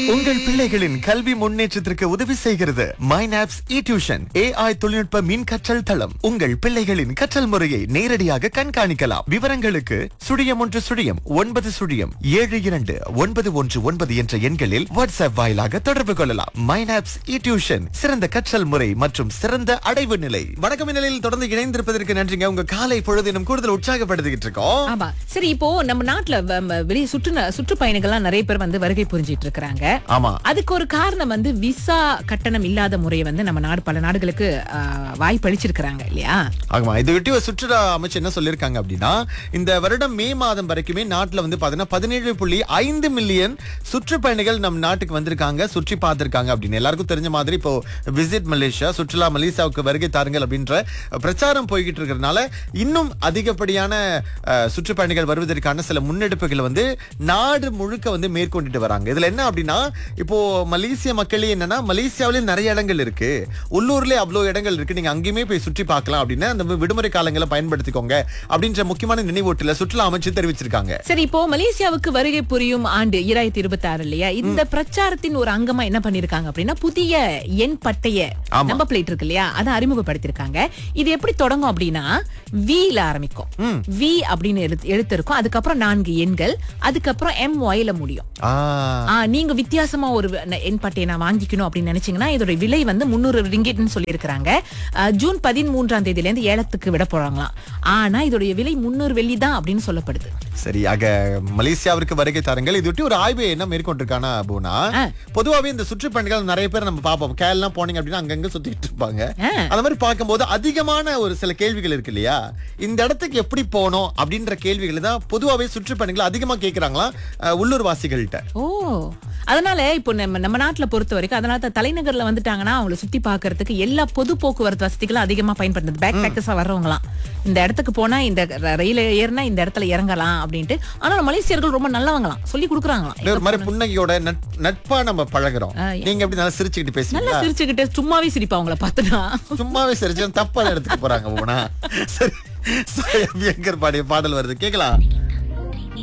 உங்கள் பிள்ளைகளின் கல்வி முன்னேற்றத்திற்கு உதவி செய்கிறது மைனாப்ஸ் இ டியூஷன் ஏஐ தொழில்நுட்ப மின் கற்றல் தளம் உங்கள் பிள்ளைகளின் கற்றல் முறையை நேரடியாக கண்காணிக்கலாம் விவரங்களுக்கு சுழியம் ஒன்று சுழியம் ஒன்பது சுழியம் ஏழு இரண்டு ஒன்பது ஒன்று ஒன்பது என்ற எண்களில் வாட்ஸ்அப் வாயிலாக தொடர்பு கொள்ளலாம் மைனாப்ஸ் இ டியூஷன் சிறந்த கற்றல் முறை மற்றும் சிறந்த அடைவு நிலை வணக்கம் நிலையில் தொடர்ந்து இணைந்திருப்பதற்கு நன்றிங்க உங்க காலை பொழுதினும் கூடுதல் உற்சாகப்படுத்திக்கிட்டு இருக்கோம் ஆமா சரி இப்போ நம்ம நாட்டுல வ- ம- வெளிய சுற்று சுற்றுப்பயணிகள்லாம் நிறைய பேர் வந்து வருகை புரிஞ்சிட்டு இருக்காங்க ஆமா அதுக்கு ஒரு காரணம் வந்து விசா கட்டணம் இல்லாத முறையை வந்து நம்ம நாடு பல நாடுகளுக்கு ஆ, வாய்ப்பளிச்சிருக்கிறாங்க இல்லையா ஆமா இதை ஒட்டி ஒரு சுற்றுலா அமைச்சர் என்ன சொல்லிருக்காங்க அப்படின்னா இந்த வருடம் மே மாதம் வரைக்குமே நாட்டுல வந்து பாத்தீங்கன்னா பதினேழு புள்ளி ஐந்து மில்லியன் சுற்றுப்பயணிகள் நம் நாட்டுக்கு வந்திருக்காங்க சுற்றி பார்த்திருக்காங்க அப்படின்னு எல்லாருக்கும் தெரிஞ்ச மாதிரி இப்போ விசிட் மலேசியா சுற்றுலா மலேசியாவுக்கு வருகை தாருங்கள் அப்படின்ற பிரச்சாரம் போய்கிட்டு இருக்கிறதுனால இன்னும் அதிகப்படியான அஹ், சுற்றுப்பயணிகள் வருவதற்கான சில முன்னெடுப்புகள் வந்து நாடு முழுக்க வந்து மேற்கொண்டுட்டு வராங்க இதுல என்ன அப்படின்னா இப்போ மலேசிய மக்களே என்னன்னா மலேசியாவிலேயே நிறைய இடங்கள் இருக்கு உள்ளூர்லயே அவ்வளவு இடங்கள் இருக்கு நீங்க அங்கேயுமே போய் சுற்றி பார்க்கலாம் அப்படின்னு அந்த விடுமுறை காலங்களை பயன்படுத்திக்கோங்க அப்படின்ற முக்கியமான நினைவூட்டல சுற்றுலா அமைச்சு தெரிவிச்சிருக்காங்க சரி இப்போ மலேசியாவுக்கு வருகை புரியும் ஆண்டு ஈராயிரத்தி இருபத்தி ஆறு இல்லையா இந்த பிரச்சாரத்தின் ஒரு அங்கமா என்ன பண்ணிருக்காங்க அப்படின்னா புதிய எண் பட்டைய ஆமா. நம்ப பிளேட் இருக்கு இல்லையா அதை அறிமுகப்படுத்திருக்காங்க இது எப்படி தொடங்கும் அப்படின்னா வில ஆரம்பிக்கும் வி அப்படின்னு எழுத்து எழுத்து இருக்கும் அதுக்கப்புறம் நான்கு எண்கள் அதுக்கப்புறம் எம் ஒய்ல முடியும் ஆ, ஆ, நீங்க வித்தியாசமா ஒரு ந- எண் பட்டையை நான் வாங்கிக்கணும் அப்படின்னு நினைச்சீங்கன்னா இதோட விலை வந்து முன்னூறு ரிங்கிட்னு சொல்லியிருக்கிறாங்க ஆ, ஜூன் பதிமூன்றாம் தேதியில இருந்து ஏலத்துக்கு விட போறாங்களாம் ஆனா இதோடைய விலை முன்னூறு வெள்ளி தான் அப்படின்னு சொல்லப்படுது சரி ஆக மலேசியாவிற்கு வருகை தாருங்கள் இது ஒட்டி ஒரு ஆய்வு என்ன மேற்கொண்டிருக்கானா போனா ஆ. பொதுவாவே இந்த சுற்றுப்பயணிகள் நிறைய பேர் நம்ம பார்ப்போம் கேரளா போனீங்க அப்படின்னா அங்கங்க சுத்திட்டு இருப்பாங்க ஆ. அந்த மாதிரி பார்க்கும்போது அதிகமான ஒரு சில கேள்விகள் இருக்கு இல்லையா இந்த இடத்துக்கு எப்படி போனோம் அப்படின்ற கேள்விகள் தான் பொதுவாவே சுற்றுப்பயணிகள் அதிகமா கேக்குறாங்களா அஹ், உள்ளூர் வாசிகள்கிட்ட ஓ அதனால இப்போ நம்ம நம்ம நாட்டுல பொறுத்த வரைக்கும் அதனால தான் தலைநகர்ல வந்துட்டாங்கன்னா அவங்களை சுத்தி பார்க்கிறதுக்கு எல்லா பொது போக்குவரத்து வசதிகளும் அதிகமா பயன்படுது பேக் பேக்கர்ஸா வர்றவங்களாம் இந்த இடத்துக்கு போனா இந்த ர- ரயில ஏறினா இந்த இடத்துல இறங்கலாம் அப்படின்ட்டு ஆனா மலேசியர்கள் ரொம்ப நல்லவங்களாம் சொல்லி கொடுக்குறாங்களாம் ஒரு மாதிரி புன்னகையோட நட்- நட்பா நம்ம பழகுறோம் ஆ, நீங்க எப்படி நல்லா சிரிச்சுக்கிட்டு நல்லா பேசுவீங்களா சிரிச்சுக்கிட்டு சும்மாவே சிரிப்பா அவங்கள பார்த்துனா சும்மாவே சிரிச்சு தப்பா எடுத்துட்டு போறாங்க போனா சரி சாய் அபியங்கர் பாடிய பாடல் வருது கேக்கலாம்